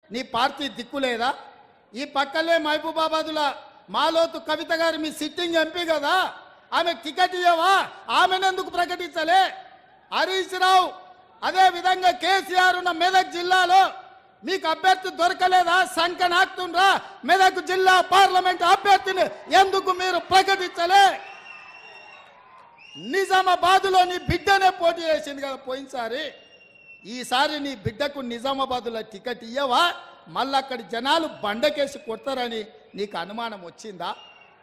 నీ పార్టీ దిక్కు లేదా ఈ పక్కలే మహబూబాబాదుల మాలోతు కవిత గారు మీ సిట్టింగ్ ఎంపీ కదా ఆమె టికెట్ ఇవ్వవా ఆమెనెందుకు ప్రకటించలే హరీష్ రావు అదే విధంగా కేసీఆర్ ఉన్న మెదక్ జిల్లాలో మీకు అభ్యర్థి దొరకలేదా సంఖ్య నాకుతుండ్రా మెదక్ జిల్లా పార్లమెంట్ అభ్యర్థిని ఎందుకు మీరు ప్రకటించలే నిజామాబాద్లో నీ బిడ్డనే పోటీ చేసింది కదా పోయినసారి ఈసారి నీ బిడ్డకు నిజామాబాద్లో టికెట్ ఇయ్యవా మళ్ళీ అక్కడి జనాలు బండకేసి కొడతారని నీకు అనుమానం వచ్చిందా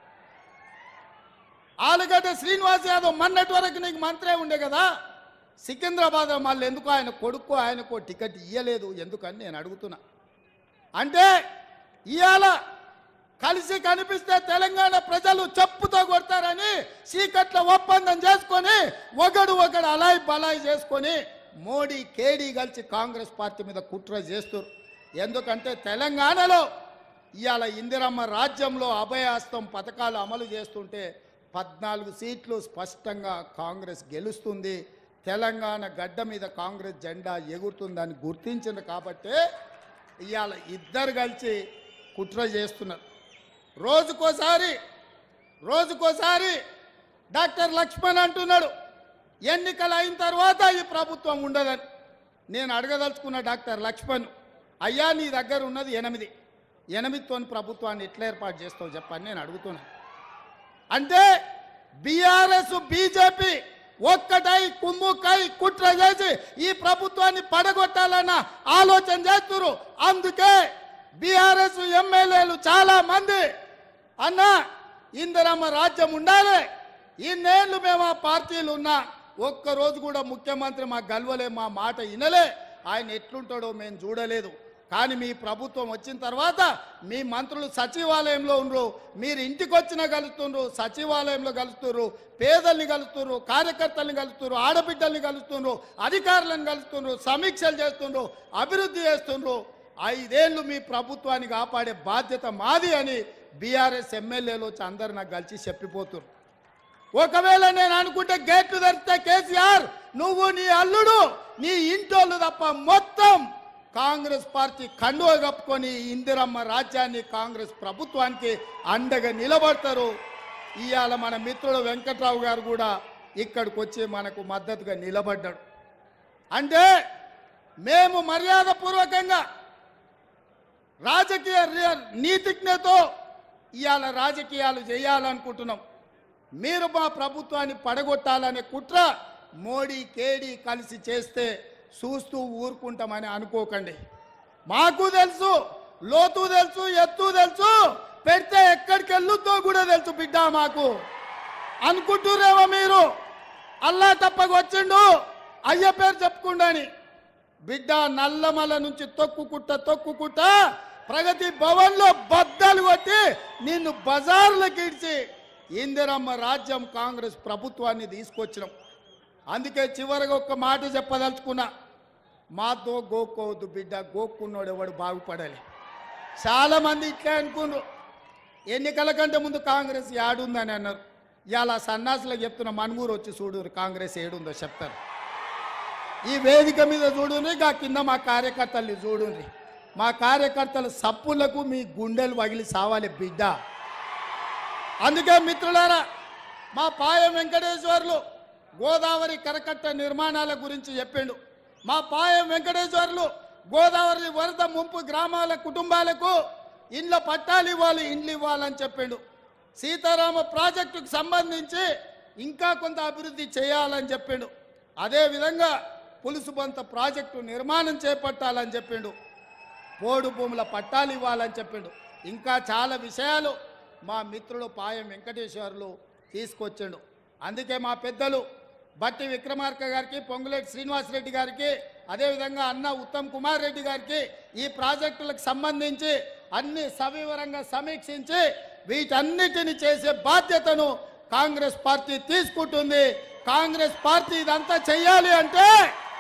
ఆలుగడ్డ శ్రీనివాస్ యాదవ్ మొన్నటి వరకు నీకు మంత్రే ఉండే కదా సికింద్రాబాద్ మళ్ళీ ఎందుకు ఆయన కొడుకు ఆయనకు టికెట్ ఇయ్యలేదు ఎందుకని నేను అడుగుతున్నా అంటే ఇవాళ కలిసి కనిపిస్తే తెలంగాణ ప్రజలు చెప్పుతో కొడతారని చీకట్ల ఒప్పందం చేసుకొని ఒకడు ఒకడు అలాయి బలాయి చేసుకొని మోడీ కేడీ కలిసి కాంగ్రెస్ పార్టీ మీద కుట్ర చేస్తారు ఎందుకంటే తెలంగాణలో ఇవాళ ఇందిరమ్మ రాజ్యంలో అభయాస్తం పథకాలు అమలు చేస్తుంటే పద్నాలుగు సీట్లు స్పష్టంగా కాంగ్రెస్ గెలుస్తుంది తెలంగాణ గడ్డ మీద కాంగ్రెస్ జెండా ఎగురుతుందని గుర్తించింది కాబట్టే ఇవాళ ఇద్దరు కలిసి కుట్ర చేస్తున్నారు రోజుకోసారి రోజుకోసారి డాక్టర్ లక్ష్మణ్ అంటున్నాడు ఎన్నికలు అయిన తర్వాత ఈ ప్రభుత్వం ఉండదని నేను అడగదలుచుకున్న డాక్టర్ లక్ష్మణ్ అయ్యా నీ దగ్గర ఉన్నది ఎనిమిది ఎనిమిదితో ప్రభుత్వాన్ని ఎట్లా ఏర్పాటు చేస్తావు చెప్పని నేను అడుగుతున్నాను అంటే బీఆర్ఎస్ బీజేపీ ఒక్కటై కుమ్ముకై కుట్ర చేసి ఈ ప్రభుత్వాన్ని పడగొట్టాలన్న ఆలోచన చేస్తున్నారు అందుకే బీఆర్ఎస్ ఎమ్మెల్యేలు చాలా మంది అన్న ఇందిరమ్మ రాజ్యం ఉండాలి ఇన్నేళ్ళు మేము ఆ పార్టీలు ఉన్నా ఒక్క రోజు కూడా ముఖ్యమంత్రి మా గల్వలే మా మాట వినలే ఆయన ఎట్లుంటాడో మేము చూడలేదు కానీ మీ ప్రభుత్వం వచ్చిన తర్వాత మీ మంత్రులు సచివాలయంలో ఉండరు మీరు ఇంటికి వచ్చినా కలుస్తుండ్రు సచివాలయంలో కలుస్తున్నారు పేదల్ని కలుస్తున్నారు కార్యకర్తల్ని కలుస్తున్నారు ఆడబిడ్డల్ని కలుస్తున్నారు అధికారులను కలుస్తున్నారు సమీక్షలు చేస్తుండ్రు అభివృద్ధి చేస్తుండ్రు ఐదేళ్లు మీ ప్రభుత్వాన్ని కాపాడే బాధ్యత మాది అని బీఆర్ఎస్ ఎమ్మెల్యేలు వచ్చి అందరు నాకు కలిసి చెప్పిపోతున్నారు ఒకవేళ నేను అనుకుంటే గేట్లు తెరిస్తే కేసీఆర్ నువ్వు నీ అల్లుడు నీ ఇంటోళ్ళు తప్ప మొత్తం కాంగ్రెస్ పార్టీ కండువ కప్పుకొని ఇందిరమ్మ రాజ్యాన్ని కాంగ్రెస్ ప్రభుత్వానికి అండగా నిలబడతారు ఇవాళ మన మిత్రుడు వెంకట్రావు గారు కూడా ఇక్కడికి వచ్చి మనకు మద్దతుగా నిలబడ్డాడు అంటే మేము మర్యాదపూర్వకంగా రాజకీయ రి- నీతిజ్ఞతో ఇవాళ రాజకీయాలు చేయాలనుకుంటున్నాం మీరు మా ప్రభుత్వాన్ని పడగొట్టాలనే కుట్ర మోడీ కేడీ కలిసి చేస్తే చూస్తూ ఊరుకుంటామని అనుకోకండి మాకు తెలుసు లోతు తెలుసు ఎత్తు తెలుసు పెడితే ఎక్కడికి వెళ్ళుద్దో కూడా తెలుసు బిడ్డ మాకు అనుకుంటురేమో మీరు అల్లా తప్పకు వచ్చిండు అయ్య పేరు చెప్పుకుండని బిడ్డ నల్లమల నుంచి తొక్కుకుంటా తొక్కుకుంటా ప్రగతి భవన్లో బద్దలు కొట్టి నిన్ను బజార్లకు ఇడిచి ఇందిరమ్మ రాజ్యం కాంగ్రెస్ ప్రభుత్వాన్ని తీసుకొచ్చినాం అందుకే చివరిగా ఒక్క మాట చెప్పదలుచుకున్నా మాతో గోక్కోవద్దు బిడ్డ గోక్కున్నోడు ఎవడు బాగుపడాలి చాలా మంది ఇట్లే అనుకున్నారు ఎన్నికల కంటే ముందు కాంగ్రెస్ ఏడుందని అన్నారు ఇవాళ సన్నాసులకు చెప్తున్న మనుగూరు వచ్చి చూడు కాంగ్రెస్ ఏడుందో చెప్తారు ఈ వేదిక మీద చూడుని గా కింద మా కార్యకర్తల్ని చూడుని మా కార్యకర్తల సప్పులకు మీ గుండెలు పగిలి సావాలి బిడ్డ అందుకే మిత్రులారా మా పాయం వెంకటేశ్వర్లు గోదావరి కరకట్ట నిర్మాణాల గురించి చెప్పిండు మా పాయం వెంకటేశ్వర్లు గోదావరి వరద ముంపు గ్రామాల కుటుంబాలకు ఇండ్ల పట్టాలు ఇవ్వాలి ఇండ్లు ఇవ్వాలని చెప్పిండు సీతారామ ప్రాజెక్టుకు సంబంధించి ఇంకా కొంత అభివృద్ధి చేయాలని చెప్పిండు అదేవిధంగా పులుసుబంత ప్రాజెక్టు నిర్మాణం చేపట్టాలని చెప్పిండు పోడు భూముల పట్టాలు ఇవ్వాలని చెప్పిండు ఇంకా చాలా విషయాలు మా మిత్రుడు పాయం వెంకటేశ్వర్లు తీసుకొచ్చిండు అందుకే మా పెద్దలు బట్టి విక్రమార్క గారికి పొంగులేటి శ్రీనివాసరెడ్డి గారికి అదేవిధంగా అన్న ఉత్తమ్ కుమార్ రెడ్డి గారికి ఈ ప్రాజెక్టులకు సంబంధించి అన్ని సవివరంగా సమీక్షించి వీటన్నిటిని చేసే బాధ్యతను కాంగ్రెస్ పార్టీ తీసుకుంటుంది కాంగ్రెస్ పార్టీ ఇదంతా చెయ్యాలి అంటే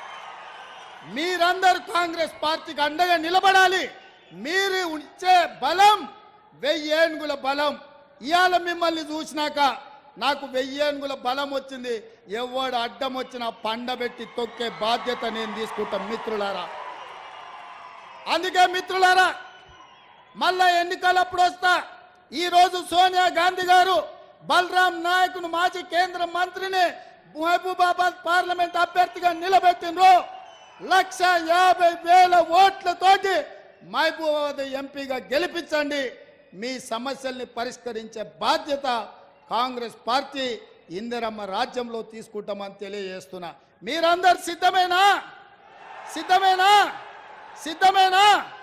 మీరందరూ కాంగ్రెస్ పార్టీకి అండగా నిలబడాలి మీరు ఇచ్చే బలం వెయ్యి ఏనుగుల బలం ఇవాళ మిమ్మల్ని చూసినాక నాకు వెయ్యి ఏనుగుల బలం వచ్చింది ఎవడు అడ్డం వచ్చినా పండబెట్టి తొక్కే బాధ్యత నేను తీసుకుంటా మిత్రులారా అందుకే మిత్రులారా మళ్ళా ఎన్నికలప్పుడు వస్తా ఈరోజు సోనియా గాంధీ గారు బలరాం నాయకును మాజీ కేంద్ర మంత్రిని మహబూబాబాద్ పార్లమెంట్ అభ్యర్థిగా నిలబెట్టిండ్రు లక్ష యాభై వేల ఓట్లతోటి మహబూబాబాద్ ఎంపీగా గెలిపించండి మీ సమస్యల్ని పరిష్కరించే బాధ్యత కాంగ్రెస్ పార్టీ ఇందిరమ్మ రాజ్యంలో తీసుకుంటామని తెలియజేస్తున్నా మీరందరు సిద్ధమేనా సిద్ధమేనా సిద్ధమేనా